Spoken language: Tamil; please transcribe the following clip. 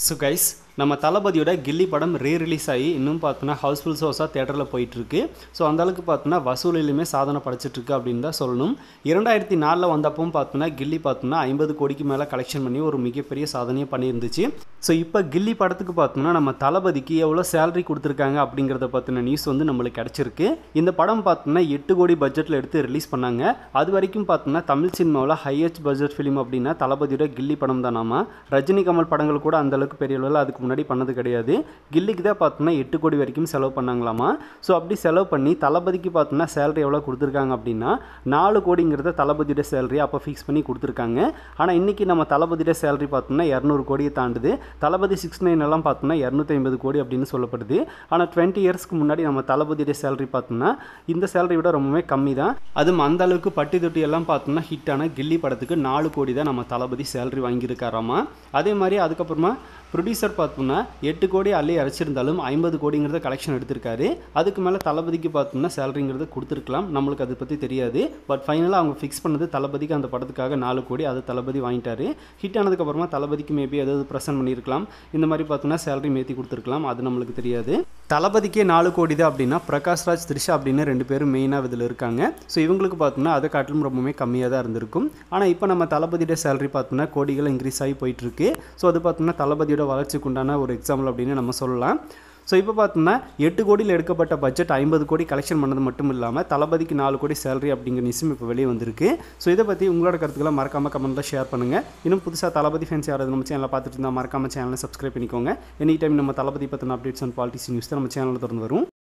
ஸோ கைஸ் நம்ம தளபதியோட கில்லி படம் ரீ ரிலீஸ் ஆகி இன்னும் பார்த்தோன்னா ஹவுஸ்ஃபுல் ஷோஸாக தேட்டரில் போயிட்டுருக்கு ஸோ அந்தளவுக்கு பார்த்தோன்னா வசூலிலுமே சாதனை படைச்சிட்ருக்கு அப்படின்னு தான் சொல்லணும் இரண்டாயிரத்தி நாலில் வந்தப்பவும் பார்த்தோன்னா கில்லி பார்த்தோன்னா ஐம்பது கோடிக்கு மேலே கலெக்ஷன் பண்ணி ஒரு மிகப்பெரிய சாதனையை பண்ணியிருந்துச்சு ஸோ இப்போ கில்லி படத்துக்கு பார்த்தோம்னா நம்ம தளபதிக்கு எவ்வளோ சேலரி கொடுத்துருக்காங்க அப்படிங்கிறத பற்றின நியூஸ் வந்து நம்மளுக்கு கிடச்சிருக்கு இந்த படம் பார்த்தோம்னா எட்டு கோடி பட்ஜெட்டில் எடுத்து ரிலீஸ் பண்ணாங்க அது வரைக்கும் பார்த்தோம்னா தமிழ் சினிமாவில் ஹையஸ்ட் பட்ஜெட் ஃபிலிம் அப்படின்னா தளபதியோட கில்லி படம் தான் நாம ரஜினி கமல் படங்கள் கூட அந்த அளவுக்கு பெரிய அளவில் அதுக்கு முன்னாடி பண்ணது கிடையாது கில்லிக்கு தான் பார்த்தோம்னா எட்டு கோடி வரைக்கும் செலவு பண்ணாங்களாமா ஸோ அப்படி செலவு பண்ணி தளபதிக்கு பார்த்தோம்னா சேலரி எவ்வளோ கொடுத்துருக்காங்க அப்படின்னா நாலு கோடிங்கிறத தளபதியோட சேலரி அப்போ ஃபிக்ஸ் பண்ணி கொடுத்துருக்காங்க ஆனால் இன்றைக்கி நம்ம தளபதியோட சேலரி பார்த்தோம்னா இரநூறு கோடியை தாண்டுது தளபதி சிக்ஸ் நைன் எல்லாம் பார்த்தோம்னா இரநூத்தி ஐம்பது கோடி அப்படின்னு சொல்லப்படுது ஆனால் டுவெண்ட்டி இயர்ஸ்க்கு முன்னாடி நம்ம தளபதியோட சேலரி பார்த்தோம்னா இந்த சேலரி விட ரொம்பவே கம்மி தான் அதுவும் அந்த அளவுக்கு பட்டி தொட்டி எல்லாம் பார்த்தோம்னா ஹிட்டான கில்லி படத்துக்கு நாலு கோடி தான் நம்ம தளபதி சேலரி வாங்கியிருக்காராமா அதே மாதிரி அதுக்கப்புறமா ப்ரொடியூசர் பார்த்தோம்னா எட்டு கோடி அள்ளி அரைச்சிருந்தாலும் ஐம்பது கோடிங்கிறத கலெக்ஷன் எடுத்திருக்காரு அதுக்கு மேலே தளபதிக்கு பார்த்தோம்னா சேலரிங்கிறத கொடுத்துருக்கலாம் நம்மளுக்கு அதை பற்றி தெரியாது பட் ஃபைனலாக அவங்க ஃபிக்ஸ் பண்ணது தளபதிக்கு அந்த படத்துக்காக நாலு கோடி அதை தளபதி வாங்கிட்டாரு ஹிட் ஆனதுக்கப்புறமா தளபதிக்கு மேபி ஏதாவது ப்ரெசென்ட் பண்ணியிருக்கலாம் இந்த மாதிரி பார்த்தோம்னா சேலரி மேற்றி கொடுத்துருக்கலாம் அது நம்மளுக்கு தெரியாது தளபதிக்கே நாலு கோடி தான் அப்படின்னா பிரகாஷ்ராஜ் த்ரிஷா அப்படின்னு ரெண்டு பேரும் மெயினாக இதில் இருக்காங்க ஸோ இவங்களுக்கு பார்த்தோம்னா அதை காட்டிலும் ரொம்பவுமே கம்மியாக தான் இருந்திருக்கும் ஆனால் இப்போ நம்ம தளபதியோட சேலரி பார்த்தோம்னா கோடிகள் இன்க்ரீஸ் ஆகி போயிட்டுருக்கு ஸோ அது பார்த்தோம்னா தளபதியோட வளர்ச்சிக்கு உண்டான ஒரு எக்ஸாம்பிள் அப்படின்னு நம்ம சொல்லலாம் ஸோ இப்போ பார்த்தோம்னா எட்டு கோடியில் எடுக்கப்பட்ட பட்ஜெட் ஐம்பது கோடி கலெக்ஷன் பண்ணது மட்டும் இல்லாமல் தளபதிக்கு நாலு கோடி சேலரி அப்படிங்கிற நியூஸும் இப்போ வெளியே வந்திருக்கு ஸோ இதை பற்றி உங்களோட கருத்துக்களை மறக்காமல் கமெண்ட்டில் ஷேர் பண்ணுங்கள் இன்னும் புதுசாக தளபதி ஃபேன்ஸ் யாராவது நம்ம சேனலை பார்த்துட்டு இருந்தால் மறக்காமல் சேனலை சப்ஸ்கிரைப் பண்ணிக்கோங்க எனி டைம் நம்ம தளபதி பற்றின அப்டேட்ஸ் அண்ட் பாலிட்டிக்ஸ் நியூஸ் தான் நம்ம சேனலில் திறந்து வரும்